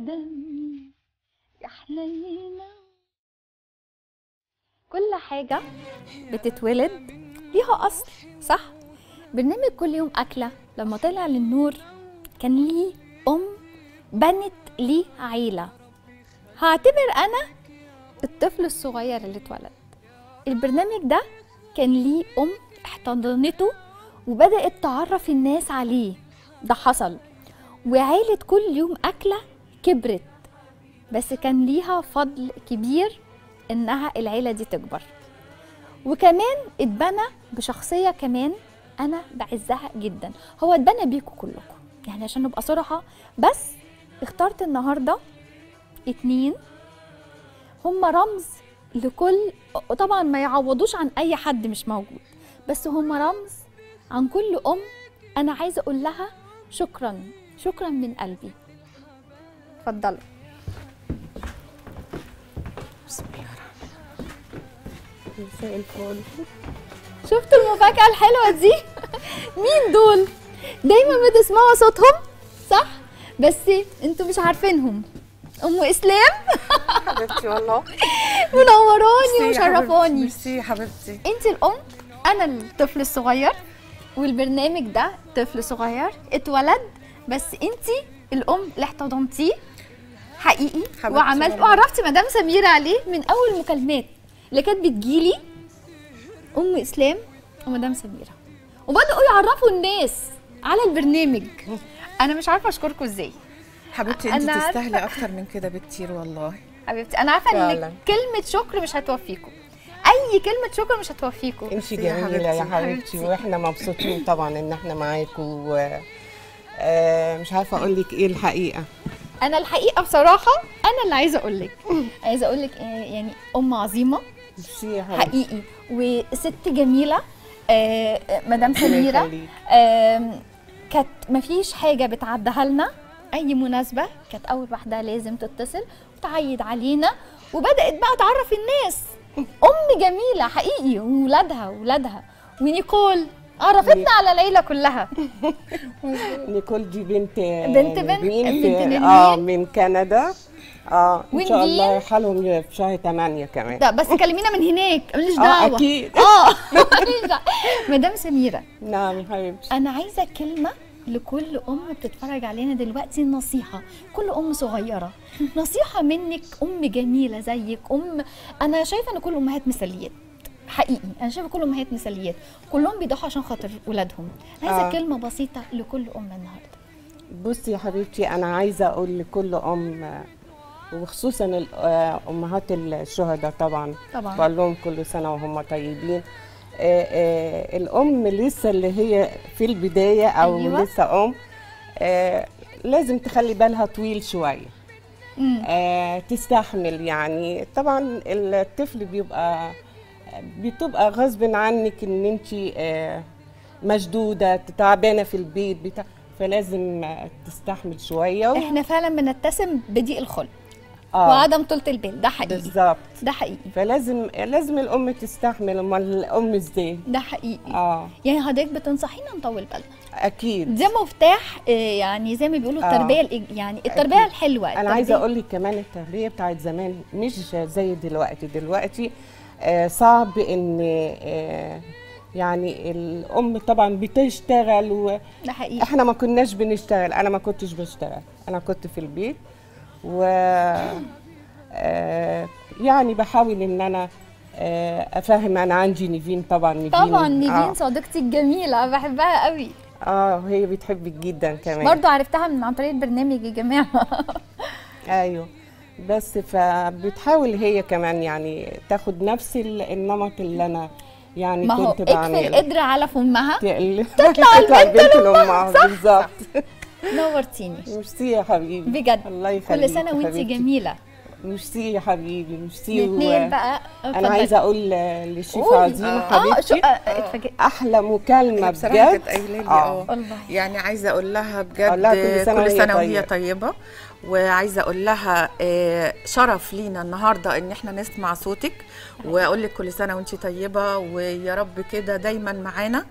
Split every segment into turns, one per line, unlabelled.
دمي يا حنينة كل حاجة بتتولد ليها أصل صح؟ برنامج كل يوم أكلة لما طلع للنور كان ليه أم بنت ليه عيلة هعتبر أنا الطفل الصغير اللي اتولد البرنامج ده كان ليه أم احتضنته وبدأت تعرف الناس عليه ده حصل وعيلة كل يوم أكلة كبرت بس كان ليها فضل كبير إنها العيلة دي تكبر وكمان اتبنى بشخصية كمان أنا بعزها جدا هو اتبنى بيكم كلكم يعني عشان نبقى صراحة بس اخترت النهاردة اتنين هم رمز لكل طبعا ما يعوضوش عن أي حد مش موجود بس هم رمز عن كل أم أنا عايزة أقول لها شكرا شكرا من قلبي اتفضلوا
بسم الله الرحمن الرحيم مساء الفل
شفتوا المفاجأة الحلوة دي؟ مين دول؟ دايما بتسمعوا صوتهم صح؟ بس انتوا مش عارفينهم ام اسلام
حبيبتي والله
منوراني
ميرسي يا حبيبتي،
ومشرفاني
ميرسي يا حبيبتي
انت الام انا الطفل الصغير والبرنامج ده طفل صغير اتولد بس انت الام اللي احتضنتيه حقيقي
حبيبتي
وعملت
والله.
وعرفتي مدام سميره عليه من اول المكالمات اللي كانت بتجيلي ام اسلام ومدام سميره وبداوا يعرفوا الناس على البرنامج انا مش عارفه اشكركم ازاي
حبيبتي انت
أنا عارفة.
تستاهلي اكتر من كده بكتير والله
حبيبتي انا عارفه ان
فعلاً.
كلمه شكر مش هتوفيكم اي كلمه شكر مش هتوفيكم
انت
ميرسي يا
جميله يا
حبيبتي،
حبيبتي
حبيبتي.
واحنا مبسوطين طبعا ان احنا معاكم و آه، مش عارفه اقول لك ايه الحقيقه
انا الحقيقه بصراحه انا اللي عايزه اقول لك عايزه اقول لك يعني ام عظيمه
ميرسي يا حبيبتي
حقيقي وست جميله آه، مدام
ربنا
سميره
يخليك.
آم، كانت مفيش حاجه بتعدها لنا اي مناسبه كانت اول واحده لازم تتصل وتعيد علينا وبدات بقى تعرف الناس ام جميله حقيقي وولادها وولادها ونيكول عرفتنا على العيله كلها
نيكول دي بنت
بنت بنت-
نرمين
بنت
في-
نرمين.
اه من كندا اه ان شاء الله
ونجين.
حالهم في شهر 8 كمان
ده بس كلمينا من هناك ماليش
اه
دعوه
اكيد
اه ماليش دعوة. مدام سميره
نعم يا حبيبتي
انا عايزه كلمه لكل ام بتتفرج علينا دلوقتي نصيحه كل ام صغيره نصيحه منك ام جميله زيك ام انا شايفه ان كل الامهات مثاليات حقيقي انا شايفه كل الامهات مثاليات كلهم بيضحوا عشان خاطر ولادهم عايزه
آه.
كلمه بسيطه لكل ام النهارده
بصي يا حبيبتي انا عايزه اقول لكل ام آه، وخصوصا ال- آه، امهات الشهداء طبعا
طبعا
بقول لهم كل سنه وهم طيبين آه، آه، الام لسه اللي هي في البدايه او
أيوة.
أيوة. لسه ام آه، لازم تخلي بالها طويل شويه
مم.
آه، تستحمل يعني طبعا الطفل بيبقى بتبقى غصب عنك ان انت مشدوده تعبانه في البيت بتاع فلازم آه، تستحمل شويه و...
احنا فعلا بنتسم بضيق الخلق
اه
وعدم طولة البال ده حقيقي
بالظبط
ده حقيقي
فلازم لازم الام تستحمل امال الام ازاي
ده حقيقي
اه
يعني حضرتك بتنصحينا نطول بالنا
اكيد
ده مفتاح آه، يعني زي ما بيقولوا
آه.
التربيه الإيج- يعني التربيه
أكيد.
الحلوه
انا عايزه
التربية-
اقول لك كمان التربيه بتاعت زمان مش زي دلوقتي دلوقتي آه صعب ان آه يعني الام طبعا بتشتغل و...
ده حقيقي
احنا ما كناش بنشتغل انا ما كنتش بشتغل انا كنت في البيت و آه يعني بحاول ان انا آه افهم انا عندي نيفين طبعا نيفين
طبعا نيفين
اه,
صديقتي الجميله بحبها قوي
آه هي بتحبك جدا كمان
برضو عرفتها من عن طريق البرنامج يا جماعه
ايوه بس فبتحاول هي كمان يعني تاخد نفس ال- النمط اللي انا يعني
ما هو
كنت
اكفي
بعمله
القدر على فمها
تقل-
تطلع البنت
لامها بالظبط
نورتيني
ميرسي يا حبيبي
بجد
الله يخليك
كل سنه
يا
وانت
حبيبتي.
جميله
ميرسي يا حبيبي ميرسي
الاثنين
و...
بقى
انا عايزه اقول للشيف
قولي.
عظيمه
اه شو
حبيبتي
آه، اتفاجئت
احلى مكالمه
هي بصراحه
بجد
كانت قايله لي
آه.
اه
والله
يعني عايزه اقول لها بجد
أقول لها كل سنة
كل
وهي
سنه وهي
طيبة.
طيبه وعايزه اقول لها آه، شرف لينا النهارده ان احنا نسمع صوتك واقول لك كل سنه وانت طيبه ويا رب كده دايما معانا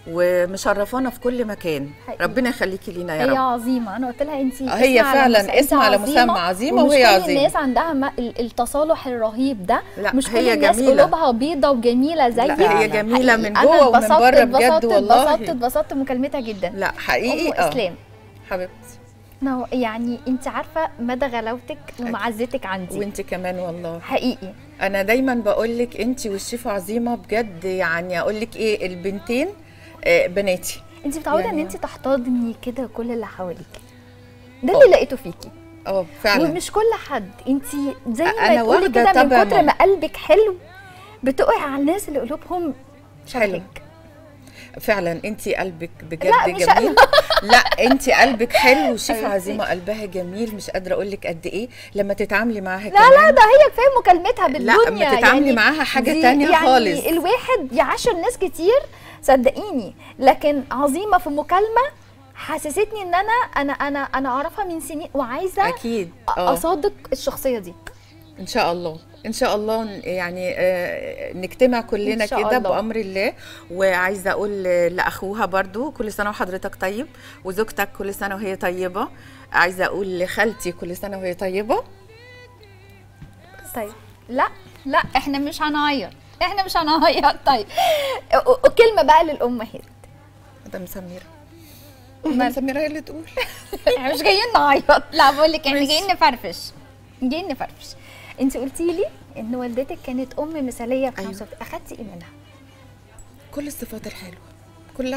ومشرفانا في كل مكان
حقيقي.
ربنا يخليكي لينا يا
هي
رب
عظيمه انا قلت لها انت
هي فعلاً اسم على مسمى عظيمة وهي
ومش كل
عظيمة.
الناس عندها ما- ال- التصالح الرهيب ده
لا،
مش كل
هي
الناس
جميلة.
قلوبها بيضه وجميله زي
لا هي جميله من
أنا
جوه ومن
اتبسطت-
بره بجد
اتبسطت-
والله
اتبسطت اتبسطت بمكالمتها جدا
لا حقيقي
ام
اه
اسلام
حبيبتي
نو- يعني انت عارفه مدى غلاوتك ومعزتك عندي
وانت كمان والله
حقيقي
انا دايما بقول لك انت والشيف عظيمه بجد يعني اقول لك ايه البنتين آه، بناتي
انت متعوده
يعني-
ان انت تحتضني كده كل اللي حواليك ده اللي لقيته فيكي
اه فعلا
ومش كل حد انت زي
أنا
ما تقولي
واخدة
كده من
طبع
كتر
ماما.
ما قلبك حلو بتقعي على الناس اللي قلوبهم
حلو
شبهك
فعلا انت قلبك بجد
لا، مش
جميل لا انت قلبك حلو وشيف عظيمه قلبها جميل مش قادره اقول لك قد ايه لما تتعاملي معاها
لا
كمان
لا ده هي كفايه مكالمتها بالدنيا
لا، أما تتعاملي معاها حاجة
دي
تانية
يعني
خالص.
الواحد يعاشر ناس كتير صدقيني لكن عظيمه في مكالمه حسستني ان انا انا انا انا اعرفها من سنين وعايزه
اكيد اه
اصادق الشخصيه دي
ان شاء الله ان شاء الله ن- يعني آه، نجتمع كلنا
إن شاء
كده
الله.
بامر الله وعايزه اقول لاخوها برضو كل سنه وحضرتك طيب وزوجتك كل سنه وهي طيبه عايزه اقول لخالتي كل سنه وهي طيبه
طيب لا لا احنا مش هنعيط احنا مش هنعيط طيب و- وكلمه بقى للامهات
مدام سميره مدام سميره هي اللي تقول
احنا مش جايين نعيط لا بقول لك احنا
ماشي.
جايين نفرفش جايين نفرفش انت قلتي لي ان والدتك كانت ام مثاليه في
أيوة.
نفس الوقت اخدتي ايه منها
كل الصفات الحلوه كلها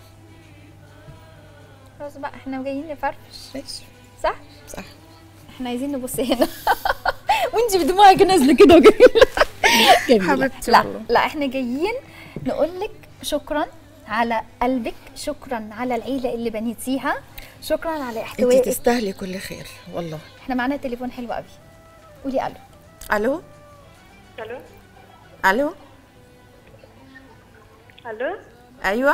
خلاص بقى احنا جايين نفرفش
ماشي
صح
صح
احنا عايزين نبص هنا وانت بدموعك نازله كده وجميله جميله
حبيبتي
لا
والله.
لا احنا جايين نقول لك شكرا على قلبك شكرا على العيله اللي بنيتيها شكرا على
انت
احتوائك
تستاهلي كل خير والله
احنا معانا تليفون حلو قوي قولي الو
الو
الو
الو
الو
ايوه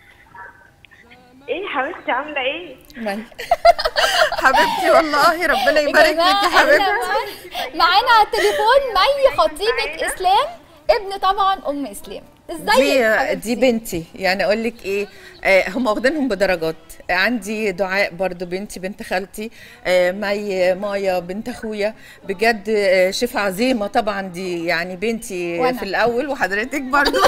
ايه حبيبتي عامله ايه
مي حبيبتي والله ربنا يبارك لك يا
جماعة،
حبيبتي
إحنا معانا- معانا على التليفون مي خطيبة اسلام ابن طبعا ام اسلام ازيك
دي
حبيبتي؟
دي بنتي يعني اقول لك ايه آه هم واخدينهم بدرجات عندي دعاء برضو بنتي بنت خالتي آه مي مايا بنت اخويا بجد آه شيف عظيمه طبعا دي يعني بنتي
وأنا.
في الاول وحضرتك برضو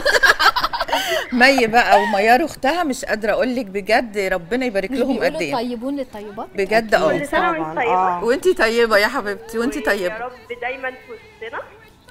مي بقى وميار اختها مش قادره اقول لك بجد ربنا يبارك
مش
لهم
بيقولوا
قد ايه
طيبون للطيبات
بجد اه
كل سنه وانت طيبه
آه.
وانتي طيبه يا حبيبتي وانتي
يا
طيبه
رب دايما في وسطنا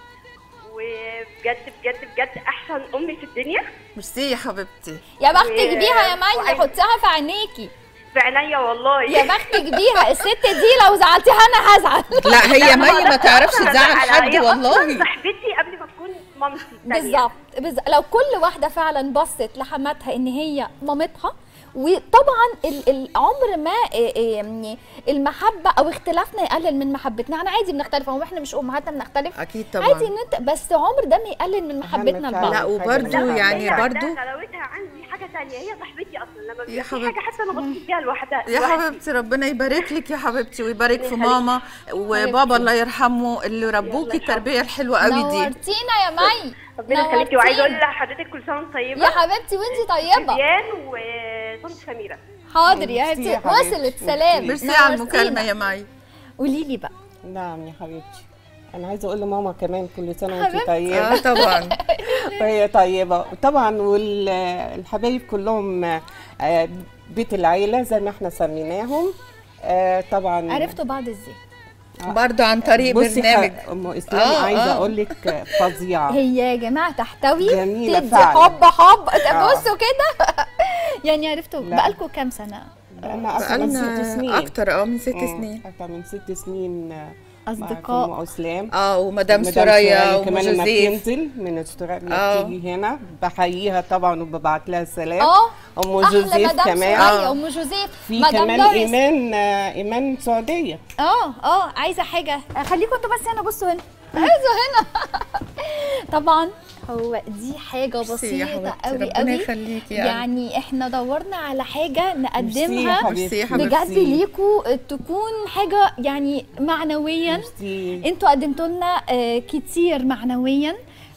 وبجد بجد بجد احسن امي في الدنيا
ميرسي يا حبيبتي
يا بختك بيها يا مي
وعايزة-
حطيها في عينيكي
في عينيا والله
يا بختك بيها الست دي لو زعلتيها انا هزعل
لا هي مي ما تعرفش
أنا
تزعل
بزعل.
حد
هي أصلاً
والله
صاحبتي قبل ما تكون مامتي التانية.
بالظبط بالظبط لو كل واحده فعلا بصت لحماتها ان هي مامتها وطبعا ال- العمر ما إيه إيه يعني المحبه او اختلافنا يقلل من محبتنا انا عادي بنختلف هو احنا مش امهاتنا بنختلف
اكيد
عادي
طبعا
ان انت بس عمر ده ما يقلل من محبتنا
فعلا.
لبعض
لا
حاجة
وبرضو
بالظبط.
يعني
هي
برضو
عندها غلاوتها عندي حاجه تانية هي صاحبتي اصلا لما
يا
بيبقى في
حبيبتي.
حاجه حتى انا بطلب بيها لوحدها
يا
لوحدي.
حبيبتي ربنا يبارك لك يا حبيبتي ويبارك في
يخليك.
ماما وبابا الله يرحمه اللي ربوكي
يرحمه.
التربيه الحلوه قوي دي
نورتينا يا مي
ربنا يخليكي وعايزه اقول
نورتينا.
لحضرتك كل سنه وانت طيبه
يا حبيبتي وانتي طيبه
ديان وطنط سميره
حاضر يا
ميرسي يا
هاتي
حبيبتي.
وصلت سلام
ميرسي على المكالمه يا مي
قولي لي بقى
نعم يا حبيبتي انا عايزه اقول لماما كمان كل سنه وانت
حبيبتي.
طيبه
اه طبعا
وهي طيبه طبعا والحبايب كلهم آه، بيت العيله زي ما احنا سميناهم آه، طبعا
عرفتوا بعض ازاي
برضو عن طريق
بصي
برنامج
ح- ام اسلام
آه،
عايزه
آه.
اقول لك فظيعه
هي يا جماعه تحتوي
جميلة
تدي
فعلا.
حب حب
آه.
بصوا كده يعني عرفتوا
لا.
بقالكم كام سنه
انا اكتر من ست
بقالنا
سنين
اكتر اه من ست
مم،
سنين
اكتر من ست سنين آه،
أصدقاء.
مع ام اسلام
اه ومدام
مدام
سوريا وام
كمان لما
جوزيف
بتنزل من استراليا لما
آه.
بتيجي هنا بحييها طبعا وببعت لها السلام
اه
ام
احلى
جوزيف
مدام
كمان
سوريا
آه.
ام جوزيف
في
مدام
كمان
لوريس.
ايمان آه، ايمان سعوديه
اه اه عايزه حاجه خليكم انتوا بس هنا بصوا هنا عايزه هنا طبعا هو دي حاجه
ميرسي يا
بسيطه
حبيبتي،
قوي
ربنا
قوي
يخليكي يا
يعني احنا دورنا على حاجه
ميرسي يا
نقدمها
حبيبتي،
ميرسي يا حبيبتي.
بجد ليكوا تكون حاجه يعني معنويا
ميرسي.
انتوا قدمتوا لنا آه، كتير معنويا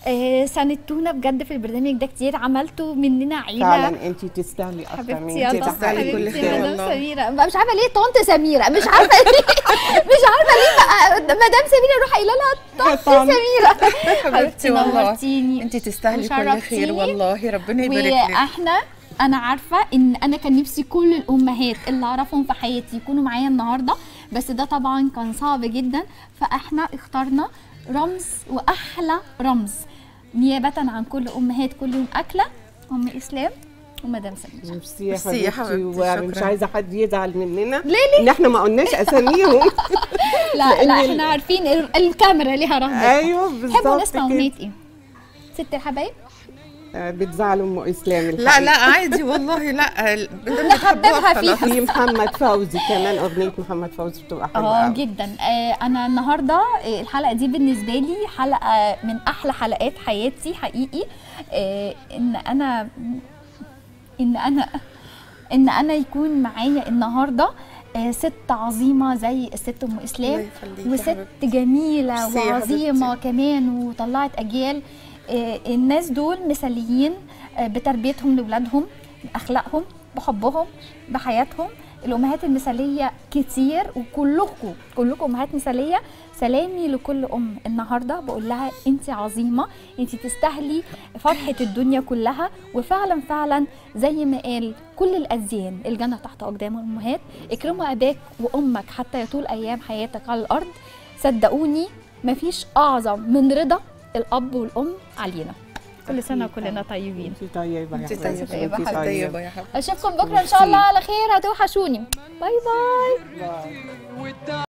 آه، ساندتونا بجد في البرنامج ده كتير عملتوا مننا عيله
فعلا انت تستاهلي اكتر من
حبيبتي يا
كده
طنط
تستاهلي كل
حبيبتي
خير
يا مدام
والله.
سميرة بقى مش عارفة ليه طنط سميرة مش عارفة ليه مش عارفة ليه بقى مدام سميرة اروح قايلة لها طنط
طنط.
سميرة
حبيبتي والله
نورتيني
انت تستاهلي كل
وشرفتيني.
خير والله ربنا يبارك لك
واحنا انا عارفه ان انا كان نفسي كل الامهات اللي اعرفهم في حياتي يكونوا معايا النهارده بس ده طبعا كان صعب جدا فاحنا اخترنا رمز واحلى رمز نيابه عن كل امهات كل يوم اكله ام اسلام ومدام سميره
ميرسي يا
ميرسي يا
حبيبتي
حبيبتي،
ومش
شكراً.
عايزه حد يزعل مننا
ليه ليه
ان احنا ما قلناش اساميهم
لا لا
لأن ال-
احنا عارفين ال- الكاميرا ليها رهبه
ايوه
تحبوا
بالظبط
نسمع
كده
اغنيه ايه ست الحبايب
آه، بتزعل ام اسلام
لا
الحقيقة.
لا عادي والله لا ال- بدهم
نحببها
يحبوها
فيها.
خلاص.
في محمد فوزي كمان اغنيه محمد فوزي بتبقى حلوه
اه
قوي.
جدا آه انا النهارده آه، الحلقه دي بالنسبه لي حلقه من احلى حلقات حياتي حقيقي آه ان انا ان انا ان انا يكون معايا النهارده آه، ست عظيمه زي الست ام اسلام
الله يخليكي يا
وست
حبيبتي.
جميله
ميرسي يا
وعظيمه
حبيبتي.
كمان وطلعت اجيال آه، الناس دول مثاليين آه، بتربيتهم لاولادهم باخلاقهم بحبهم بحياتهم الامهات المثاليه كتير وكلكم كلكم امهات مثاليه سلامي لكل ام النهارده بقول لها انت عظيمه انت تستاهلي فرحه الدنيا كلها وفعلا فعلا زي ما قال كل الازيان الجنه تحت اقدام الامهات اكرموا اباك وامك حتى يطول ايام حياتك على الارض صدقوني مفيش اعظم من رضا الاب والام علينا كل سنه وكلنا طيبين
انت طيبه يا
انت
حبيبتي،
طيبه
انت
طيبه يا حبيبتي
اشوفكم بكره ان شاء الله على خير هتوحشوني باي باي
باي